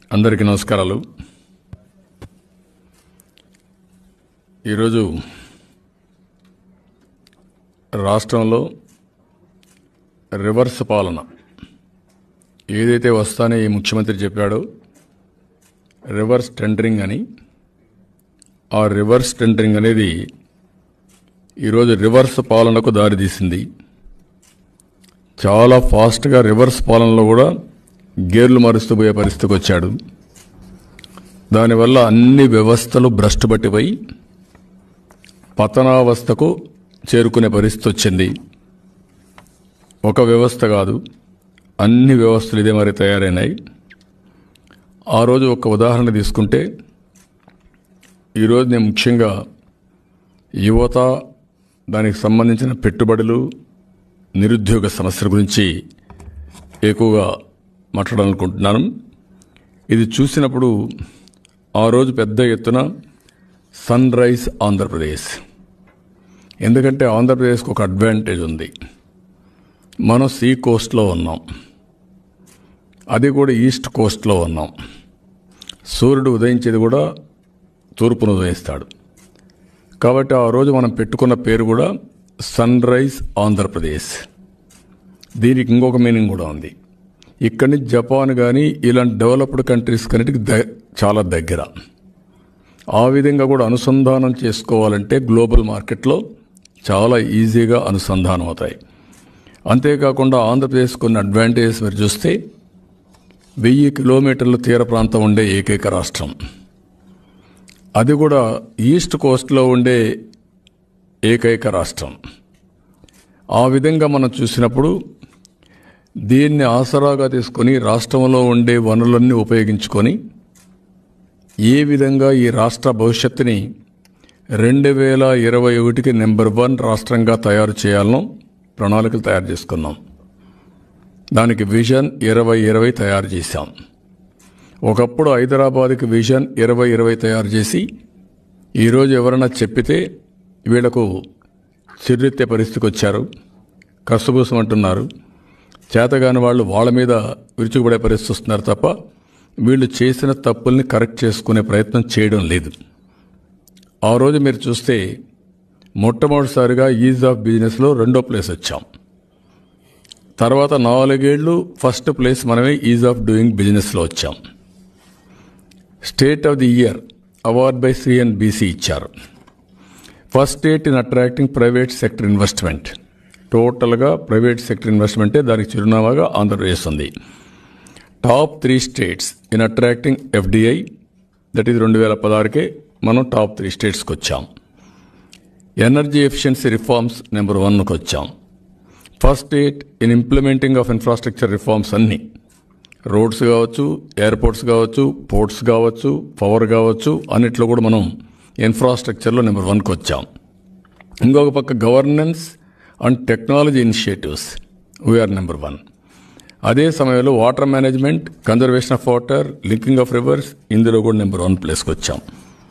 అందరికీ నమస్కారాలు ఈరోజు రాష్ట్రంలో రివర్స్ పాలన ఏదైతే వస్తానే ఈ ముఖ్యమంత్రి చెప్పాడో రివర్స్ టెండరింగ్ అని ఆ రివర్స్ టెండరింగ్ అనేది ఈరోజు రివర్స్ పాలనకు దారితీసింది చాలా ఫాస్ట్గా రివర్స్ పాలనలో కూడా గేర్లు మారుస్తూ పోయే పరిస్థితికి వచ్చాడు దానివల్ల అన్ని వ్యవస్థలు భ్రష్టు పట్టిపోయి పతనావస్థకు చేరుకునే పరిస్థితి వచ్చింది ఒక వ్యవస్థ కాదు అన్ని వ్యవస్థలు ఇదే మరి తయారైనాయి ఆ రోజు ఒక ఉదాహరణ తీసుకుంటే ఈరోజు నేను ముఖ్యంగా యువత దానికి సంబంధించిన పెట్టుబడులు నిరుద్యోగ సమస్యల గురించి ఎక్కువగా మాట్లాడాలనుకుంటున్నాను ఇది చూసినప్పుడు ఆ రోజు పెద్ద ఎత్తున సన్ రైజ్ ఆంధ్రప్రదేశ్ ఎందుకంటే ఆంధ్రప్రదేశ్కి ఒక అడ్వాంటేజ్ ఉంది మనం సీ కోస్ట్లో ఉన్నాం అది కూడా ఈస్ట్ కోస్ట్లో ఉన్నాం సూర్యుడు ఉదయించేది కూడా తూర్పును ఉదయిస్తాడు కాబట్టి ఆ రోజు మనం పెట్టుకున్న పేరు కూడా సన్ రైజ్ ఆంధ్రప్రదేశ్ దీనికి ఇంకొక మీనింగ్ కూడా ఉంది ఇక్కడి నుంచి జపాన్ కానీ ఇలాంటి డెవలప్డ్ కంట్రీస్ కన్నిటికి ద చాలా దగ్గర ఆ విధంగా కూడా అనుసంధానం చేసుకోవాలంటే గ్లోబల్ మార్కెట్లో చాలా ఈజీగా అనుసంధానం అవుతాయి అంతేకాకుండా ఆంధ్రప్రదేశ్ కొన్ని అడ్వాంటేజెస్ మీరు చూస్తే వెయ్యి కిలోమీటర్ల తీర ప్రాంతం ఉండే ఏకైక రాష్ట్రం అది కూడా ఈస్ట్ కోస్ట్లో ఉండే ఏకైక రాష్ట్రం ఆ విధంగా మనం చూసినప్పుడు దీన్ని ఆసరాగా తీసుకొని రాష్ట్రంలో ఉండే వనరులన్నీ ఉపయోగించుకొని ఏ విధంగా ఈ రాష్ట్ర భవిష్యత్తుని రెండు వేల ఇరవై ఒకటికి నెంబర్ వన్ రాష్ట్రంగా తయారు చేయాలనో ప్రణాళికలు తయారు చేసుకున్నాం దానికి విజన్ ఇరవై ఇరవై తయారు చేశాం ఒకప్పుడు హైదరాబాద్కి విజన్ ఇరవై ఇరవై తయారు చేసి ఈరోజు ఎవరైనా చెప్పితే వీళ్లకు చిర్రెత్తే పరిస్థితికి వచ్చారు కసుబూసం అంటున్నారు చేతగాని వాళ్ళు వాళ్ళ మీద విరుచుకుపడే పరిస్థితి వస్తున్నారు తప్ప వీళ్ళు చేసిన తప్పుల్ని కరెక్ట్ చేసుకునే ప్రయత్నం చేయడం లేదు ఆ రోజు మీరు చూస్తే మొట్టమొదటిసారిగా ఈజ్ ఆఫ్ బిజినెస్లో రెండో ప్లేస్ వచ్చాం తర్వాత నాలుగేళ్లు ఫస్ట్ ప్లేస్ మనమే ఈజ్ ఆఫ్ డూయింగ్ బిజినెస్లో వచ్చాం state of the year award by CN BC ఇచ్చారు first state in attracting private sector investment టోటల్గా ప్రైవేట్ సెక్టర్ ఇన్వెస్ట్మెంటే దానికి చిరునామాగా ఆంధ్రప్రదేశ్ ఉంది top three states in attracting FDI that is రెండు వేల పదహారుకే మనం టాప్ త్రీ స్టేట్స్కి వచ్చాం ఎనర్జీ ఎఫిషియన్సీ రిఫార్మ్స్ నెంబర్ వన్కి వచ్చాం first state in implementing of infrastructure reforms అన్నీ రోడ్స్ కావచ్చు ఎయిర్పోర్ట్స్ కావచ్చు పోర్ట్స్ కావచ్చు పవర్ కావచ్చు అన్నిట్లో కూడా మనం ఇన్ఫ్రాస్ట్రక్చర్లో నెంబర్ వన్కి వచ్చాం ఇంకొక పక్క governance and technology initiatives we are number one అదే సమయంలో water management conservation of water linking of rivers ఇందులో కూడా నెంబర్ వన్ ప్లేస్కి వచ్చాం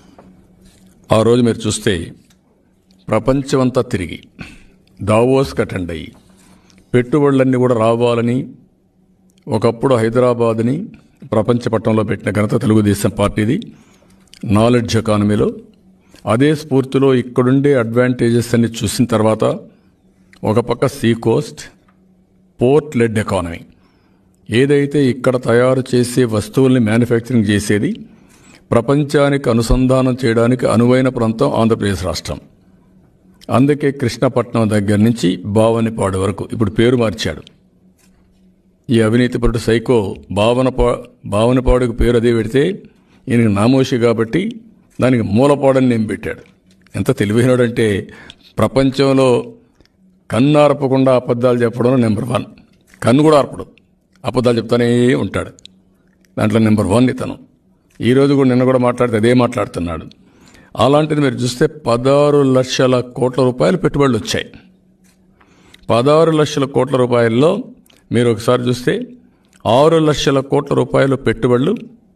ఆ రోజు మీరు చూస్తే ప్రపంచమంతా తిరిగి దావోస్కి అటెండ్ అయ్యి పెట్టుబడులన్నీ కూడా రావాలని ఒకప్పుడు హైదరాబాద్ని ప్రపంచ పట్టణంలో పెట్టిన ఘనత తెలుగుదేశం పార్టీది నాలెడ్జ్ ఎకానమీలో అదే స్ఫూర్తిలో ఇక్కడుండే అడ్వాంటేజెస్ అన్ని చూసిన తర్వాత ఒక పక్క sea coast port led economy ఏదైతే ఇక్కడ తయారు చేసే వస్తువుల్ని మ్యానుఫ్యాక్చరింగ్ చేసేది ప్రపంచానికి అనుసంధానం చేయడానికి అనువైన ప్రాంతం ఆంధ్రప్రదేశ్ రాష్ట్రం అందుకే కృష్ణపట్నం దగ్గర నుంచి బావనిపాడు వరకు ఇప్పుడు పేరు మార్చాడు ఈ అవినీతిపరుడు సైకో భావనపా భావనపాడుకు పేరు అదే పెడితే ఈయనకి నామోషి కాబట్టి దానికి మూలపాడని నేను పెట్టాడు ఎంత తెలివైనడంటే ప్రపంచంలో కన్ను ఆర్పకుండా అబద్ధాలు చెప్పడం నెంబర్ వన్ కన్ను కూడా ఆర్పడు అబద్ధాలు చెప్తానే ఉంటాడు దాంట్లో నెంబర్ వన్ ఇతను ఈరోజు కూడా నిన్న కూడా మాట్లాడితే అదే మాట్లాడుతున్నాడు అలాంటిది మీరు చూస్తే పదహారు లక్షల కోట్ల రూపాయలు పెట్టుబడులు వచ్చాయి పదహారు లక్షల కోట్ల రూపాయల్లో మీరు ఒకసారి చూస్తే ఆరు లక్షల కోట్ల రూపాయలు పెట్టుబడులు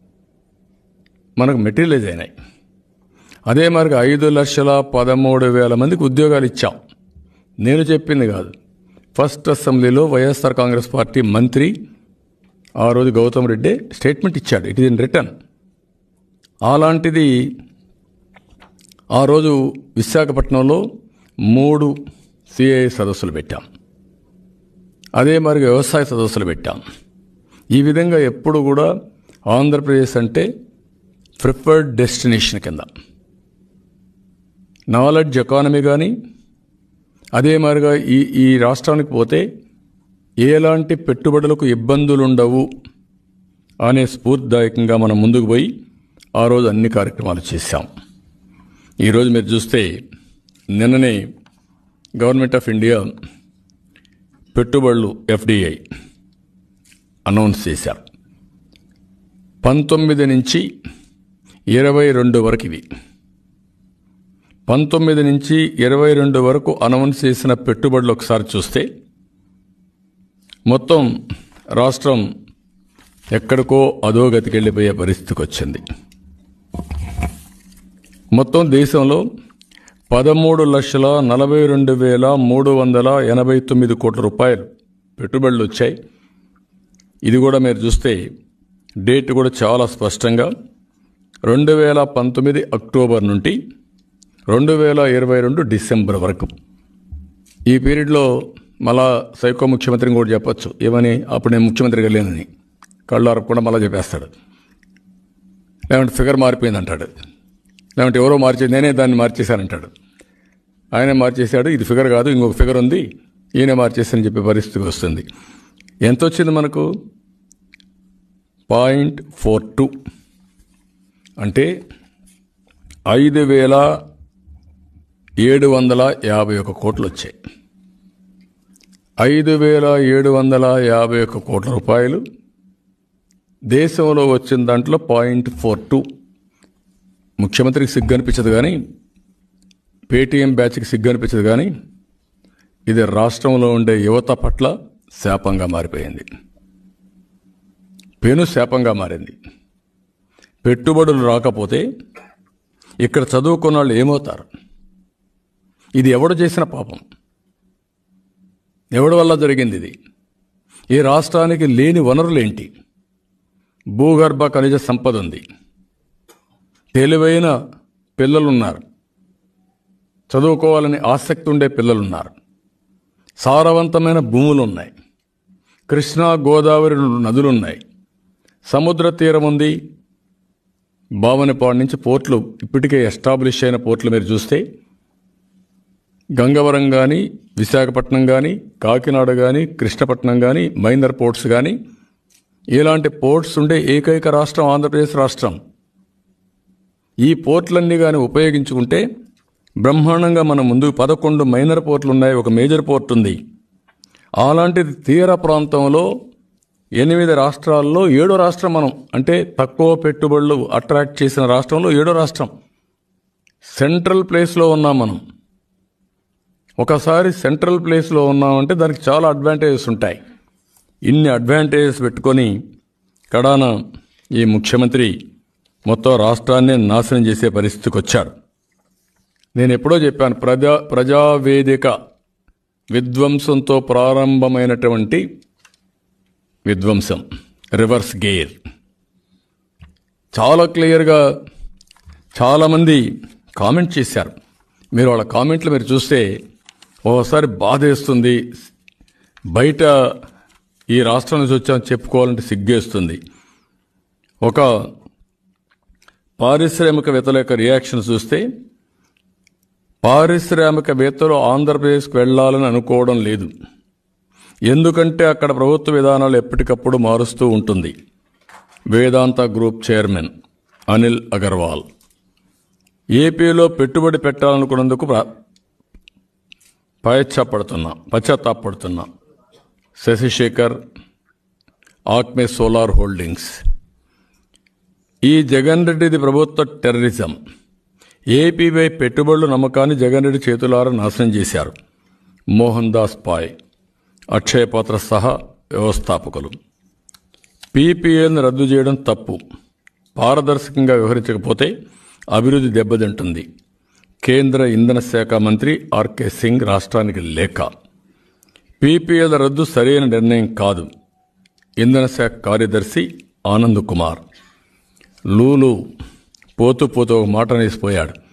మనకు మెటీరియలైజ్ అయినాయి అదే మరి ఐదు లక్షల పదమూడు వేల మందికి ఉద్యోగాలు ఇచ్చాం నేను చెప్పింది కాదు ఫస్ట్ అసెంబ్లీలో వైఎస్ఆర్ కాంగ్రెస్ పార్టీ మంత్రి ఆ రోజు గౌతమ్ రెడ్డి స్టేట్మెంట్ ఇచ్చాడు ఇట్ ఇస్ ఇన్ రిటర్న్ అలాంటిది ఆ రోజు విశాఖపట్నంలో మూడు సిఐ సదస్సులు పెట్టాం అదే మరి వ్యవసాయ సదస్సులు పెట్టాం ఈ విధంగా ఎప్పుడు కూడా ఆంధ్రప్రదేశ్ అంటే ప్రిఫర్డ్ డెస్టినేషన్ కింద నాలెడ్జ్ ఎకానమీ కానీ అదే మాదిరిగా ఈ ఈ రాష్ట్రానికి పోతే ఎలాంటి పెట్టుబడులకు ఇబ్బందులు ఉండవు అనే స్ఫూర్తిదాయకంగా మనం ముందుకు పోయి ఆ రోజు అన్ని కార్యక్రమాలు చేశాం ఈరోజు మీరు చూస్తే నిన్ననే గవర్నమెంట్ ఆఫ్ ఇండియా పెట్టుబడులు ఎఫ్డిఐ అనౌన్స్ చేశారు పంతొమ్మిది నుంచి ఇరవై రెండు వరకు ఇవి పంతొమ్మిది నుంచి ఇరవై రెండు వరకు అనౌన్స్ చేసిన పెట్టుబడులు ఒకసారి చూస్తే మొత్తం రాష్ట్రం ఎక్కడికో అధోగతికి వెళ్ళిపోయే పరిస్థితికి వచ్చింది మొత్తం దేశంలో పదమూడు లక్షల నలభై రెండు వేల మూడు వందల ఎనభై తొమ్మిది కోట్ల రూపాయలు పెట్టుబడులు వచ్చాయి ఇది కూడా మీరు చూస్తే డేట్ కూడా చాలా స్పష్టంగా రెండు వేల పంతొమ్మిది అక్టోబర్ నుండి రెండు వేల ఇరవై రెండు డిసెంబర్ వరకు ఈ పీరియడ్లో మళ్ళా సైకో ముఖ్యమంత్రిని కూడా చెప్పొచ్చు ఏమని అప్పుడు నేను ముఖ్యమంత్రిగా లేనని కళ్ళు అరపకుండా మళ్ళీ చెప్పేస్తాడు లేదంటే ఫిగర్ మారిపోయింది అంటాడు లేదంటే ఎవరో మార్చి నేనే దాన్ని మార్చేశానంటాడు ఆయనే మార్చేశాడు ఇది ఫిగర్ కాదు ఇంకొక ఫిగర్ ఉంది ఈయనే మార్చేసానని చెప్పే పరిస్థితి వస్తుంది ఎంత వచ్చింది మనకు పాయింట్ ఫోర్ టూ అంటే ఐదు వేల ఏడు వందల యాభై ఒక కోట్లు వచ్చాయి ఐదు వేల ఏడు వందల యాభై ఒక కోట్ల రూపాయలు దేశంలో వచ్చిన దాంట్లో పాయింట్ ఫోర్ టూ ముఖ్యమంత్రికి సిగ్గు అనిపించదు కానీ పేటీఎం బ్యాచ్కి సిగ్గు అనిపించదు కానీ ఇది రాష్ట్రంలో ఉండే యువత పట్ల శాపంగా మారిపోయింది పెను శాపంగా మారింది పెట్టుబడులు రాకపోతే ఇక్కడ చదువుకున్న వాళ్ళు ఏమవుతారు ఇది ఎవడు చేసిన పాపం ఎవడి వల్ల జరిగింది ఇది ఈ రాష్ట్రానికి లేని వనరులేంటి భూగర్భ ఖనిజ సంపద ఉంది తెలివైన పిల్లలున్నారు చదువుకోవాలని ఆసక్తి ఉండే పిల్లలున్నారు సారవంతమైన భూములు ఉన్నాయి కృష్ణా గోదావరి నదులున్నాయి సముద్ర తీరం ఉంది బావనపాడు నుంచి పోర్ట్లు ఇప్పటికే ఎస్టాబ్లిష్ అయిన పోర్ట్లు మీరు చూస్తే గంగవరం కానీ విశాఖపట్నం కానీ కాకినాడ కానీ కృష్ణపట్నం కానీ మైనర్ పోర్ట్స్ కానీ ఇలాంటి పోర్ట్స్ ఉండే ఏకైక రాష్ట్రం ఆంధ్రప్రదేశ్ రాష్ట్రం ఈ పోర్ట్లన్నీ కానీ ఉపయోగించుకుంటే బ్రహ్మాండంగా మనం ముందుకు పదకొండు మైనర్ పోర్ట్లు ఉన్నాయి ఒక మేజర్ పోర్ట్ ఉంది అలాంటిది తీర ప్రాంతంలో ఎనిమిది రాష్ట్రాల్లో ఏడో రాష్ట్రం మనం అంటే తక్కువ పెట్టుబడులు అట్రాక్ట్ చేసిన రాష్ట్రంలో ఏడో రాష్ట్రం సెంట్రల్ ప్లేస్లో ఉన్నాం మనం ఒకసారి సెంట్రల్ ప్లేస్లో ఉన్నామంటే దానికి చాలా అడ్వాంటేజెస్ ఉంటాయి ఇన్ని అడ్వాంటేజెస్ పెట్టుకొని కడాన ఈ ముఖ్యమంత్రి మొత్తం రాష్ట్రాన్ని నాశనం చేసే పరిస్థితికి వచ్చాడు నేను ఎప్పుడో చెప్పాను ప్రజా ప్రజావేదిక విధ్వంసంతో ప్రారంభమైనటువంటి విధ్వంసం రివర్స్ గేర్ చాలా క్లియర్గా చాలామంది కామెంట్ చేశారు మీరు వాళ్ళ కామెంట్లు మీరు చూస్తే ఓసారి బాధేస్తుంది బయట ఈ రాష్ట్రం నుంచి వచ్చామని చెప్పుకోవాలంటే సిగ్గేస్తుంది ఒక పారిశ్రామికవేత్తల యొక్క రియాక్షన్ చూస్తే పారిశ్రామికవేత్తలు ఆంధ్రప్రదేశ్కి వెళ్ళాలని అనుకోవడం లేదు ఎందుకంటే అక్కడ ప్రభుత్వ విధానాలు ఎప్పటికప్పుడు మారుస్తూ ఉంటుంది వేదాంత గ్రూప్ చైర్మన్ అనిల్ అగర్వాల్ ఏపీలో పెట్టుబడి పెట్టాలనుకున్నందుకు ప్ర- పశ్చాత్తాపడుతున్నా పశ్చాత్తాపడుతున్నా శశిశేఖర్ ఆక్మే సోలార్ హోల్డింగ్స్ ఈ జగన్ రెడ్డిది ప్రభుత్వ టెర్రరిజం ఏపీపై పెట్టుబడుల నమ్మకాన్ని జగన్ రెడ్డి చేతులారా నాశనం చేశారు మోహన్ దాస్ పాయ్ అక్షయ పాత్ర సహా వ్యవస్థాపకులు పీపీఎల్ని రద్దు చేయడం తప్పు పారదర్శకంగా వ్యవహరించకపోతే అభివృద్ధి దెబ్బతింటుంది కేంద్ర ఇంధన శాఖ మంత్రి ఆర్కే సింగ్ రాష్ట్రానికి లేఖ పీపీఎల్ రద్దు సరైన నిర్ణయం కాదు ఇంధన శాఖ కార్యదర్శి ఆనంద్ కుమార్ లూలు పోతూ పోతూ ఒక మాట అనేసిపోయాడు